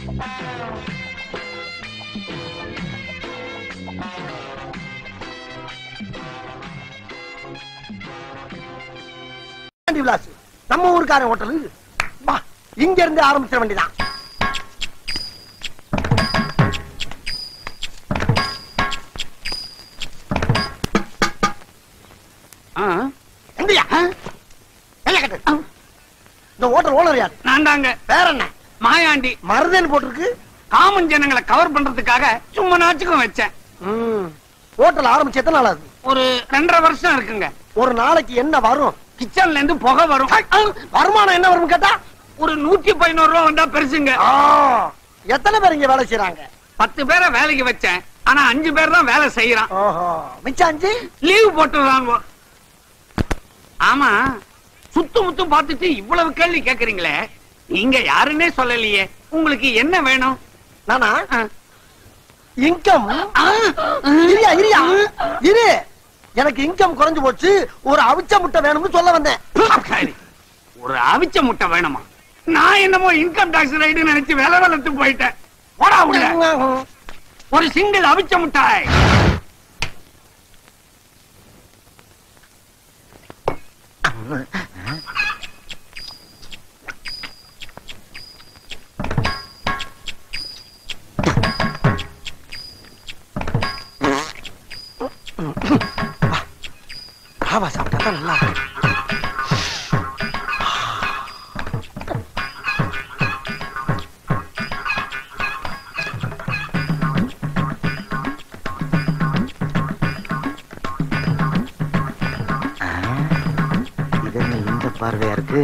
Aunty Vilas நம்ம ஊருக்காரன் hotel வா இங்க இருந்து ஆரம்பிச்சிட வேண்டியதான் எங்கயா கைய கட்டு இந்த ஹோட்டல் ஓனர் யாரு நான் தாங்க வேற என்ன மாயாண்டி மருதன் போட்டிருக்கு காமன் ஜனங்களை கவர் பண்றதுக்காக சும்மா நாச்சுக்கும் வச்சேன் ம். ஹோட்டல் ஆரம்பிச்சு எத்தனை நாள் ஆகுது ஒரு ரெண்டரை வருஷம் இருக்குங்க ஒரு நாளைக்கு என்ன வரும் கிச்சன்ல இருந்து புகை வரும் வருமானம் என்ன வரும் கேட்டா ஒரு நூத்தி பதினோரு ரூபா வந்தா பெருசுங்க ஆ, எத்தனை பேர் இங்க வேலை செய்யறாங்க பத்து பேரை வேலைக்கு வச்சேன் ஆனா அஞ்சு பேர் தான் வேலை செய்யறான் ஓஹோ மிச்சம் அஞ்சு லீவு போட்டுறாங்க ஆமா சுத்து முத்து பார்த்துட்டு இவ்வளவு கேள்வி கேக்குறீங்களே நீங்க யாருன்னே சொல்லலையே உங்களுக்கு என்ன வேணும் நானா ஆ. இன்கம் இரியா இரியா இரு எனக்கு இன்கம் குறைஞ்சு போச்சு ஒரு அவிச்ச முட்டை வேணும்னு சொல்ல வந்தேன் சரி. ஒரு அவிச்ச முட்டை வேணுமா நான் என்னமோ இன்கம் டாக்ஸ் ரைடு நினைச்சு வேலை வளர்த்து போயிட்டேன் போடா உள்ள ஒரு சிங்கிள் அவிச்ச முட்டாய் ராவா சாப்பிட்டா தான் நல்லா இருக்கும். இது என்ன இந்த பார்வையா இருக்கு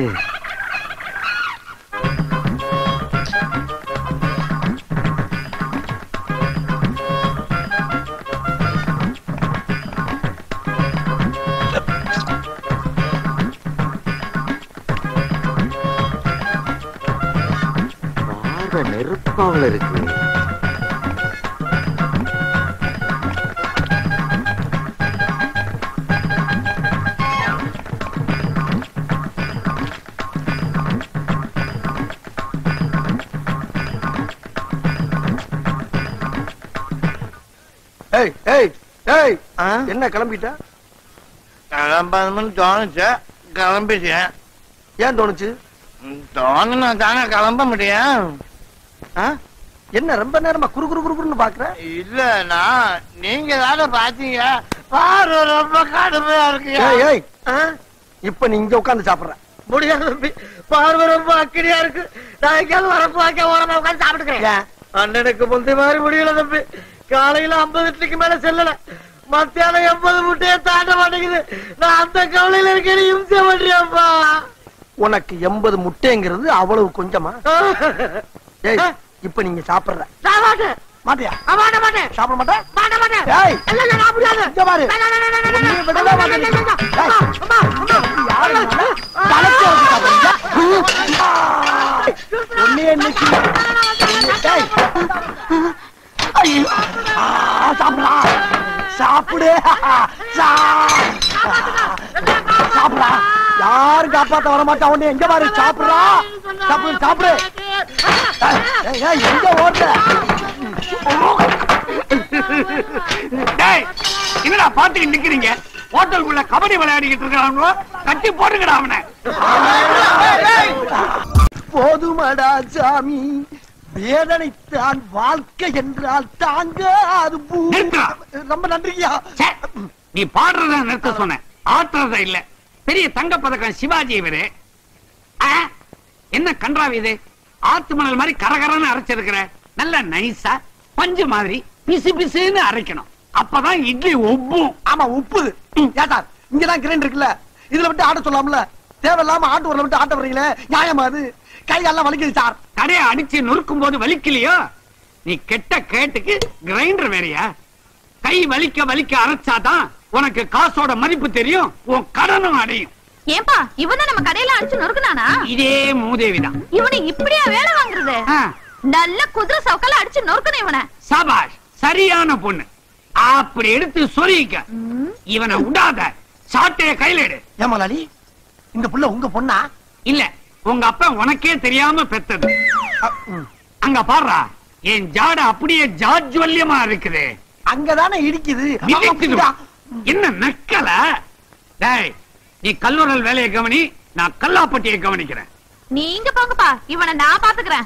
பார்வை நெருப்பாவில் இருக்கு ஏய் ஏய் ஏய் ஆ? என்ன கிளம்பிட்ட கிளம்பணும்னு தோணுச்சு கிளம்பிட்டேன் ஏன் தோணுச்சு தோணுனா தானே கிளம்ப முடியும் ஆ? என்ன ரொம்ப நேரமா குறு குறு குறு குறுன்னு பாக்குற இல்லனா நீங்க தானே பாத்தீங்க பார்வை ரொம்ப கடுமையா இருக்கு ஏய் ஏய் ஆ? இப்ப நீ இங்க உட்கார்ந்து சாப்பிடுற முடியாது தம்பி பார்வை ரொம்ப அக்கடியா இருக்கு நான் எங்கேயாவது வரப்பு வாக்க ஓரமா உட்காந்து சாப்பிட்டுக்கிறேன் ஏன்? அண்ணனுக்கு முந்தைய மாதிரி முடியல தம்பி காலையில ஐம்பது இட்லிக்கு மேல செல்லல மத்தியானம் எண்பது முட்டையை தாண்ட மாட்டேங்குது நான் அந்த கவலையில இருக்கேன் இம்சை பண்றியாப்பா உனக்கு எண்பது முட்டைங்கிறது அவ்வளவு கொஞ்சமா ஏய் இப்ப நீங்க சாப்பிடுற நான் மாட்டேன் மாட்டியா நான் மாட்ட மாட்டேன் சாப்பிட மாட்டேன் மாட்ட மாட்டேன் ஏய் இல்ல இல்ல நான் முடியாது இங்க பாரு இல்ல, இல்ல, இல்ல, இல்ல, இல்ல, உன்னைய இல்ல, விடவே இல்ல, மாட்டேன் இல்ல, இல்ல, ஏய், அம்மா, அம்மா, அம்மா. யாரு மேல தலைச்சு வச்சு சாப்பிடுறீங்க? உன்னைய இன்னைக்கு டேய். ஆ, சாப்பிடுடா. சாப்பிடு சா- சாப்பிடுடா யாரும் காப்பாத்த வர மாட்டா உன்னை எங்க பாரு சாப்பிடுறா சாப்பிடு சாப்பிடு ஏய், ஏய், எங்க ஓடுற டேய் என்னடா பாத்துக்கிட்டு நிக்கிறீங்க ஹோட்டலுக்குள்ள கபடி விளையாடிக்கிட்டு இருக்காங்களோ கட்டி போட்டுக்கடா அவனை போதுமடா சாமி வேதனைத்தான் வாழ்க்கை என்றால் தாங்க அது பூ- நிறுத்துடா. ரொம்ப நன்றியா ச்சே, நீ பாடுறத நிறுத்த சொன்ன ஆட்டுறத இல்ல பெரிய தங்க பதக்கம் சிவாஜி இவரு ஆ, என்ன கன்றாவி இது ஆத்து மணல் மாதிரி கரகரன்னு அரைச்சிருக்கிற நல்ல நைஸா பஞ்சு மாதிரி பிசு பிசுன்னு அரைக்கணும் அப்பதான் இட்லி ஒப்பும் ஆமா உப்பு ஏட்டா இங்கதான் கிரைண்ட் இருக்குல்ல இதுல விட்டு ஆட்ட சொல்லாம்ல தேவையில்லாம ஆட்டு உரல விட்டு ஆட்ட வர்றீங்களே நியாயமா அது கை எல்லாம் வலிக்குது சார் கடையை அடிச்சு நொறுக்கும் போது வலிக்கலையோ நீ கெட்ட கேட்டுக்கு கிரைண்டர் வேறயா கை வலிக்க வலிக்க அரைச்சாதான் உனக்கு காசோட மதிப்பு தெரியும் உன் கடனும் அடையும் ஏன்பா இவனை நம்ம கடையில அடிச்சு நொறுக்குனானா இதே மூதேவிதான் இவனை இப்படியா வேலை வாங்குறது ஆ, நல்ல குதிரை சவுக்கால அடிச்சு நொறுக்கணும் இவனை சபாஷ் சரியான பொண்ணு அப்படி எடுத்து சொருகிக்க இவனை விடாத சாட்டைய கையில எடு ஏமாலாளி இந்த புள்ள உங்க பொண்ணா இல்ல உங்க அப்பா உனக்கே தெரியாம பெத்தது அ, ம். அங்க பாடுறா என் ஜாட அப்படியே ஜாஜ்வல்யமா இருக்குது அங்கதானே இடிக்குது மிதிக்குது. என்ன நக்கல டேய் நீ கல்லூரல் வேலையை கவனி நான் கல்லாப்பட்டியை கவனிக்கிறேன் நீங்க போங்கப்பா இவனை நான் பாத்துக்கிறேன்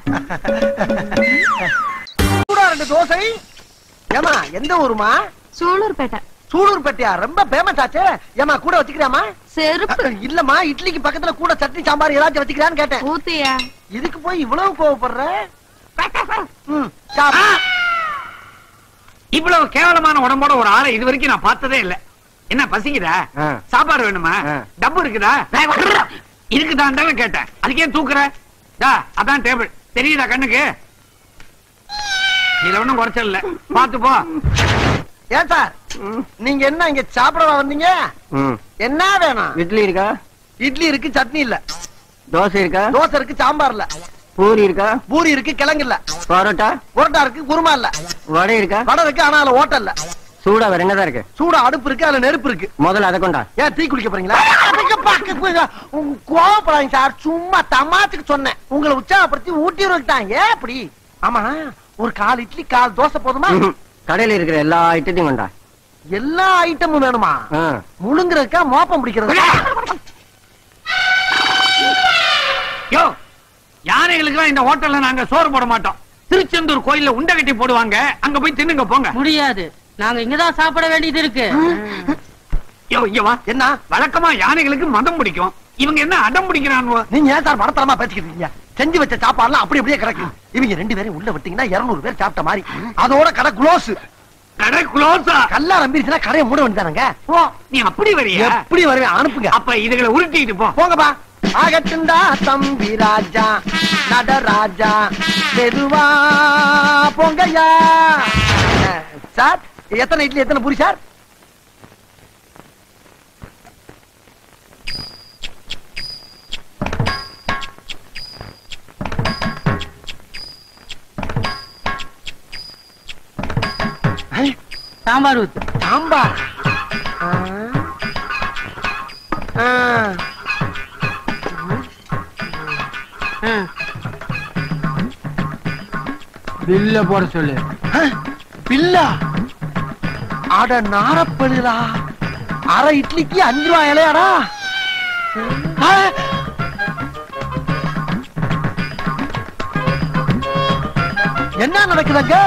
சூடா ரெண்டு தோசை ஏமா எந்த ஊருமா சூலூர்பேட்டை சூலூர்பேட்டையா ரொம்ப ஃபேமஸ் ஆச்சே ஏமா கூட வச்சுக்கிறியாமா செருப்பு இல்லம்மா இட்லிக்கு பக்கத்துல கூட சட்னி சாம்பார் ஏதாச்சும் வச்சுக்கிறான்னு கேட்டேன் ஊத்தியா இதுக்கு போய் இவ்வளவு கோவப்படுற ம், ஆ! சாப்பிடு. இவ்வளவு கேவலமான உடம்போட ஒரு ஆளை இது வரைக்கும் நான் பார்த்ததே இல்ல என்ன பசிக்குதா ஆ. சாப்பாடு வேணுமா ஆ. டப்பு இருக்குதா இருக்குதான் தானே கேட்டேன் அதுக்கே தூக்குற டா, அதான் டேபிள் தெரியுதா கண்ணுக்கு இதுல ஒண்ணும் குறைச்சல் இல்ல பாத்து போ ஏன் சார் நீங்க என்ன இங்க சாப்பிடவா வந்தீங்க ம். என்ன வேணும் இட்லி இருக்கா இட்லி இருக்கு சட்னி இல்ல தோசை இருக்கா தோசை இருக்கு சாம்பார் இல்ல பூரி இருக்கா பூரி இருக்கு கிழங்கு இல்ல பரோட்டா புரோட்டா இருக்கு குருமா இல்ல வடை இருக்கா வடை இருக்கு ஆனா அதுல ஓட்டல் இல்ல சூடா வேற என்னதான் இருக்கு சூடா அடுப்பு இருக்கு அதுல நெருப்பு இருக்கு முதல்ல அதை கொண்டா ஏன் டீ குடிக்க போறீங்களா அதுக்கு பக்கத்து போய் உங்க கோவப்படாதீங்க சார் சும்மா தமாத்துக்கு சொன்னேன் உங்களை உற்சாகப்படுத்தி ஊட்டி விட்டாங்க ஏன் அப்படி ஆமா ஒரு கால் இட்லி கால் தோசை போதுமா ம்ஹும். கடையில இருக்கிற எல்லா ஐட்டத்தையும் கொண்டா எல்லா ஐட்டமும் வேணுமா ஆ. முழுங்குறதுக்கா மோப்பம் பிடிக்கிறது யோ யானைகளுக்கு இந்த ஹோட்டல்ல நாங்க சோறு போட மாட்டோம் திருச்செந்தூர் கோயில்ல உண்டை கட்டி போடுவாங்க அங்க போய் தின்னுங்க போங்க முடியாது நாங்க இங்கதான் சாப்பிட வேண்டியது இருக்கு யோ இங்க வா என்ன வழக்கமா யானைகளுக்கு மதம் பிடிக்கும் இவங்க என்ன அடம் பிடிக்கிறானுவோ நீங்க ஏன் சார் மடத்தரமா பேசிக்கிட்டு இருக்கீங்க செஞ்சு வச்ச சாப்பாடுலாம் அப்படி அப்படியே கிடக்கு இவங்க ரெண்டு பேரும் உள்ள விட்டீங்கன்னா 200 பேர் சாப்பிட்ட மாதிரி அதோட கடை க்ளோஸ் கடை க்ளோஸா கல்லா நம்பிருச்சுன்னா கடையை மூட வேண்டியதானங்க ஓ நீ அப்படி வரியா எப்படி வருவேன் அனுப்புங்க அப்ப இதுகளை உருட்டிட்டு போ போங்கப்பா ஆகட்டுண்டா தம்பி ராஜா நடராஜா மெதுவா போங்கய்யா அஹ், சார் எத்தனை இட்லி எத்தனை பூரி சார் ஐ, சாம்பார் ஊத்து சாம்பார் ஆ. ஆ. பில்ல போட சொல்லு ஆ, பில்லா அட நாரப்படுதா அரை இட்லிக்கு அஞ்சு ரூபாய் இலையாடா ஆ. என்ன நடக்குதுங்க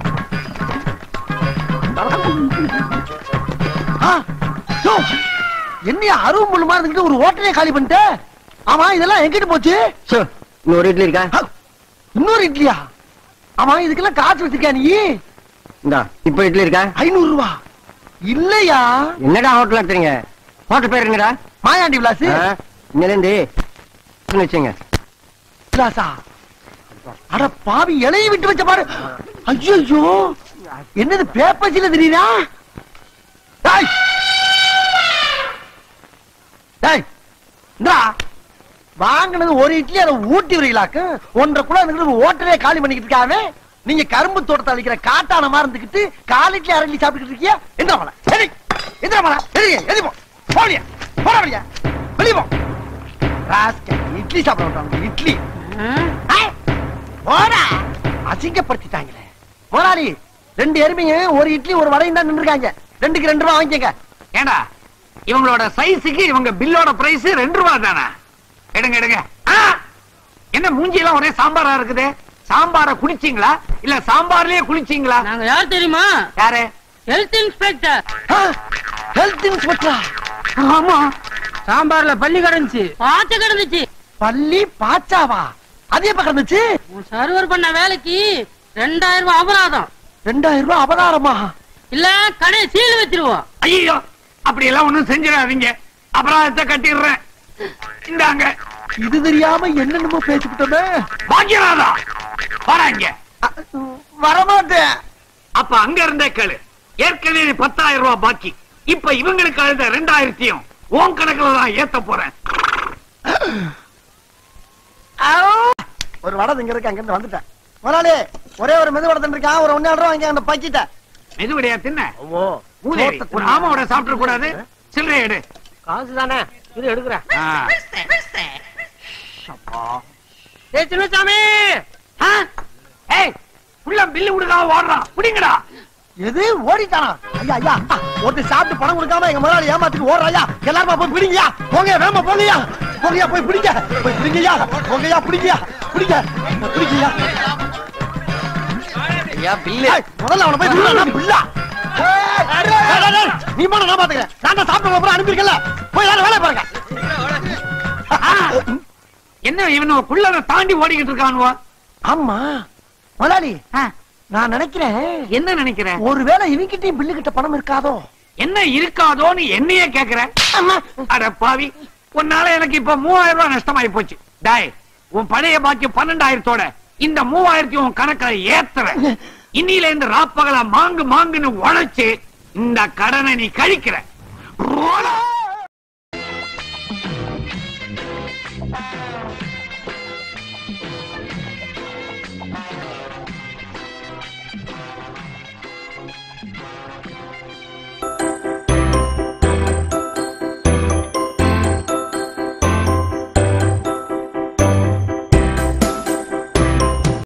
ஆ, யோ, என்னையா அருவு முள்ளுமா இருந்துட்டு ஒரு ஹோட்டலே காலி பண்ணிட்ட ஆமா இதெல்லாம் எங்கிட்டு போச்சு சோ, இன்னொரு இட்லி இருக்கா ஆ, இன்னொரு இட்லியா ஆமா இதுக்கெல்லாம் காசு வச்சிருக்கியா நீ இந்தா இப்ப இட்லி இருக்கா ஐநூறு ரூபா இல்லையா என்னடா ஹோட்டல் எடுத்துறீங்க ஹோட்டல் பேர் என்னடா மாயாண்டி விலாஸ் ஆ, இன்னிலேந்து வச்சுங்க விலாசா அட பாவி இலையை விட்டு வச்ச பாரு ஐயோ என்னது பேப்பர்ஸ்ல தெரியுதா டேய் டேய் இந்தா வாங்கினது ஒரு இட்லி அதை ஊட்டி வரீங்களாக்கு ஒன்றரை கூட இருந்துக்கிட்டு ஒரு ஹோட்டலே காலி பண்ணிக்கிட்டு இருக்காவே நீங்க கரும்பு தோட்டத்தை அழிக்கிற காட்டான மாதிரி இருந்துக்கிட்டு கால் இட்லி அரை இட்லி சாப்பிட்டுக்கிட்டு இருக்கியா எந்த மலை எதி எந்த மலை எதி எதி போ போலியா போட வழியா வெளிய போ ராஸ்கல், இட்லி சாப்பிட விட்டாங்க இட்லி ஐ, போடா அசிங்கப்படுத்திட்டாங்களே முதலாளி ரெண்டு எருமையும் ஒரு இட்லி ஒரு வடையும் தான் நின்றுருக்காங்க ரெண்டுக்கு ரெண்டு ரூபா வாங்கிக்கங்க ஏண்டா இவங்களோட சைஸுக்கு இவங்க பில்லோட பிரைஸ் ரெண்டு ரூபா தானே எடுங்க எடுங்க ஆ! என்ன மூஞ்சி எல்லாம் ஒரே சாம்பாரா இருக்குது சாம்பார குடிச்சீங்களா இல்ல சாம்பார்லயே குளிச்சீங்களா நாங்க யார் தெரியுமா யாரு ஹெல்த் இன்ஸ்பெக்டர் ஹெல்த் இன்ஸ்பெக்டரா ஆமா சாம்பார்ல பள்ளி கிடந்துச்சு பாத்து கிடந்துச்சு பள்ளி பாச்சாவா அது எப்ப கிடந்துச்சு உன் சர்வர் பண்ண வேலைக்கு ரெண்டாயிரம் ரூபாய் அபராதம் ரெண்டாயிரம் ரூபாய் அபதாரமா இல்ல கடையை சீல் வச்சிருவோம் ஐயோ அப்படி எல்லாம் ஒண்ணும் செஞ்சிடாதீங்க அபராதத்தை கட்டிடுறேன் இந்தாங்க இது தெரியாம என்னென்னமோ பேசிக்கிட்டோமே பாக்கியராதா வராங்க அ- வரமாட்டேன் அப்ப அங்க இருந்தே கேளு ஏற்கனவே பத்தாயிரம் ரூபாய் பாக்கி இப்ப இவங்களுக்கு அழுத ரெண்டாயிரத்தையும் உன் கணக்குல தான் ஏத்த போறேன் ஒரு வடை இங்க இருக்கு அங்க இருந்து வந்துட்டேன் முதலாளி ஒரே ஒரு மெது வடை இருக்கான் ஒரு ஒன்னு ரூபா வாங்கி அந்த பக்கிட்ட மெதுவடையா தின்ன ஓ மூதேவி, ஒரு ஆமாவோட சாப்பிட கூடாது சில்லறை எடு காசு தானே இது எடுக்கிறேன் ஆ. ஏ சின்னசாமி ஆ? புள்ள பில்லு கொடுக்காம ஓடுறான் புடிங்கடா எது ஓடிட்டானா ஐயா ஐயா ஒருத்தர் சாப்பிட்டு பணம் கொடுக்காம எங்க முதலாளி ஏமாத்திட்டு ஓடுறாயா எல்லாரும் போய் பிடிங்கயா போங்க வேமா போங்கயா போங்கயா போய் பிடிங்க போய் பிடிங்கயா போங்கயா பிடிங்கயா பிடிங்க பிடிங்கயா ஐயா பில்லு ஏய், முதல்ல அவனை போய் பிடிடா, நான் பிள்ளா ஏய், டேய், டேய், டேய், நீ போன நான் பாத்துக்கிறேன் நான் தான் சாப்பிட்டு அப்புறம் அனுப்பியிருக்கல போய் எல்லாரும் வேலையை பாருங்க ஆ, என்ன இவன் குள்ளத தாண்டி ஓடிக்கிட்டு இருக்கானுவோ ஆமா முதலாளி ஆ, நான் நினைக்கிறேன் என்ன நினைக்கிற ஒருவேளை இவங்கிட்டயும் பில்லு கிட்ட பணம் இருக்காதோ என்ன இருக்காதோன்னு என்னையே கேக்குற ஆமா அட பாவி உன்னால எனக்கு இப்ப மூவாயிரம் ரூபாய் நஷ்டமாயி போச்சு டாய் உன் பழைய பாக்கி பன்னெண்டாயிரத்தோட இந்த மூவாயிரத்தி உன் கணக்குல ஏத்துறேன் இன்னில இருந்து ராப்பகலா மாங்கு மாங்குன்னு உழைச்சு இந்த கடனை நீ கழிக்கிற போடா.